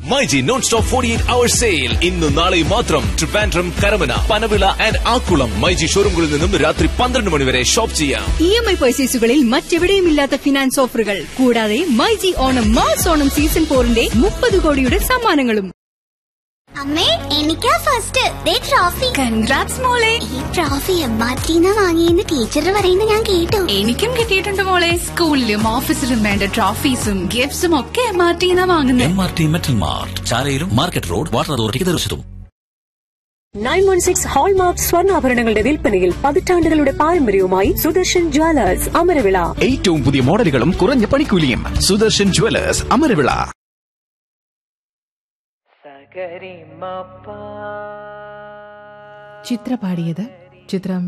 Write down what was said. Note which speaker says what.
Speaker 1: myG non stop forty eight hour sale ഇന്ന് നാളെ മാത്രം ട്രിവാൻഡ്രം കരമന പനവിള ആൻഡ് ആക്കുളം മൈജി ഷോറൂമുകളിൽ നിന്നും രാത്രി പന്ത്രണ്ട് മണി വരെ ഷോപ്പ് ചെയ്യാം
Speaker 2: ഇ എം ഐ പർച്ചേസുകളിൽ മറ്റെവിടെയുമില്ലാത്ത ഫിനാൻസ് ഓഫറുകൾ കൂടാതെ myG Onam mass Onam season ഫോറിന്റെ മുപ്പത് കോടിയുടെ സമ്മാനങ്ങളും
Speaker 3: അമ്മേ എനിക്കാ ഫസ്റ്റ് ദേ ട്രോഫി
Speaker 2: കൺഗ്രാറ്റ്സ് മോളെ
Speaker 3: ഈ ട്രോഫി എമ്മാറ്റിന്ന് വാങ്ങിയെന്ന് ടീച്ചർ പറയുന്നത് ഞാൻ കേട്ടു
Speaker 2: എനിക്കും കിട്ടിയിട്ടുണ്ട് മോളെ സ്കൂളിലും ഓഫീസിലും വേണ്ട ട്രോഫീസും ഗിഫ്റ്റ്സും ഒക്കെ മാറ്റിന്നാ വാങ്ങുന്നത്
Speaker 4: M R T metal mart ചാലയിലും മാർക്കറ്റ് റോഡ് വാട്ടർ അതോറിറ്റിക്ക് തീർച്ചതും
Speaker 5: നയൻ വൺ സിക്സ് ഹോൾമാർക്ക് സ്വർണ്ണാഭരണങ്ങളുടെ വിൽപ്പനയിൽ പതിറ്റാണ്ടുകളുടെ പാരമ്പര്യവുമായി സുദർശൻ ജ്വല്ലേഴ്സ് അമരവിള
Speaker 6: ഏറ്റവും പുതിയ മോഡലുകളും കുറഞ്ഞ പണിക്കൂലിയും സുദർശൻ ജുവലേഴ്സ് അമരവിള
Speaker 7: ചിത്ര പാടിയത് ചിത്രം